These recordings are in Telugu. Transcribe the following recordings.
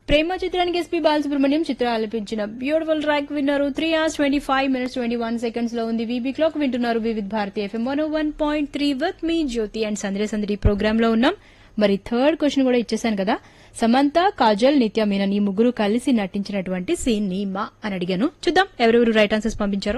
ప్రేమ చిత్రానికి ఎస్పీ బాలసుబ్రహ్మణ్యం చిత్ర ఆలపించిన బ్యూటిఫుల్ ట్రాక్ విన్నారు three hours twenty five minutes twenty one seconds లో ఉంది వీబీ క్లాక్ వింటున్నారు Vividh Bharati FM one one point three with me Jyothi and సందరి సందరి ప్రోగ్రామ్ లో ఉన్నాం మరి థర్డ్ క్వశ్చన్ కూడా ఇచ్చేసాను కదా సమంత కాజల్ నిత్య మీనన్ ఈ ముగ్గురు కలిసి నటించినటువంటి సీన్ ని మా అని అడిగాను చూద్దాం ఎవరెవరు రైట్ ఆన్సర్స్ పంపించారు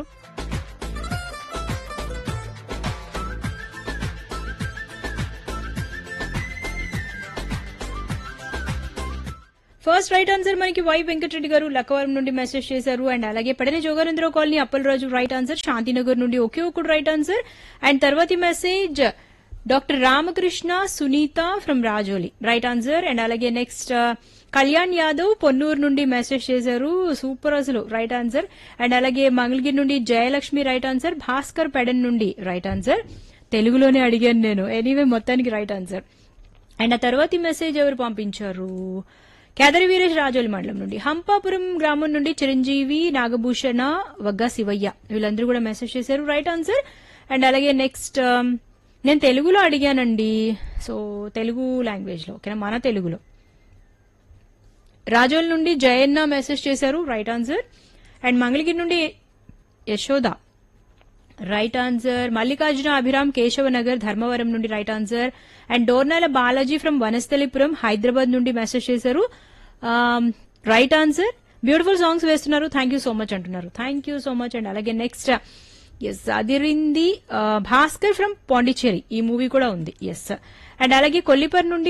ఫస్ట్ రైట్ ఆన్సర్ మనకి వై వెంకటరెడ్డి గారు లక్కవరం నుండి మెసేజ్ చేశారు అండ్ అలాగే పడని Joganandarao colony Appalaraju right answer Shantinagar నుండి ఒకే ఒకటి రైట్ ఆన్సర్ అండ్ తర్వాతి message doctor Ramakrishna Sunitha from Rajoli right answer and అలాగే నెక్స్ట్ కళ్యాణ్ యాదవ్ పొన్నూరు నుండి మెసేజ్ చేశారు సూపర్ అసలు రైట్ ఆన్సర్ అండ్ అలాగే మంగళగిరి నుండి జయలక్ష్మి రైట్ ఆన్సర్ భాస్కర్ పెడన్ నుండి రైట్ ఆన్సర్ తెలుగులోనే అడిగాను నేను ఎనీవే మొత్తానికి రైట్ ఆన్సర్ అండ్ ఆ తర్వాతి మెసేజ్ ఎవరు పంపించారు కేదరి వీరేష్ రాజోలి మండలం నుండి హంపాపురం గ్రామం నుండి చిరంజీవి నాగభూషణ వగ్గా శివయ్య వీళ్ళందరూ కూడా మెసేజ్ చేశారు రైట్ ఆన్సర్ అండ్ అలాగే నెక్స్ట్ నేను తెలుగులో అడిగానండి సో తెలుగు లాంగ్వేజ్ లో ఓకేనా మన తెలుగులో రాజోల్ నుండి జయన్న మెసేజ్ చేశారు రైట్ ఆన్సర్ అండ్ మంగళగిరి నుండి యశోద రైట్ ఆన్సర్ మల్లికార్జున అభిరామ్ కేశవనగర్ ధర్మవరం నుండి right answer and Dornala Balaji from Vanasthalipuram Hyderabad నుండి మెసేజ్ చేశారు రైట్ ఆన్సర్ బ్యూటిఫుల్ సాంగ్స్ వేస్తున్నారు థ్యాంక్ యూ సో మచ్ అంటున్నారు thank you so much and అలాగే నెక్స్ట్ ఎస్ అదిరింది భాస్కర్ ఫ్రమ్ పాండిచ్చేరి ఈ మూవీ కూడా ఉంది ఎస్ అండ్ అలాగే కొల్లిపర్ నుండి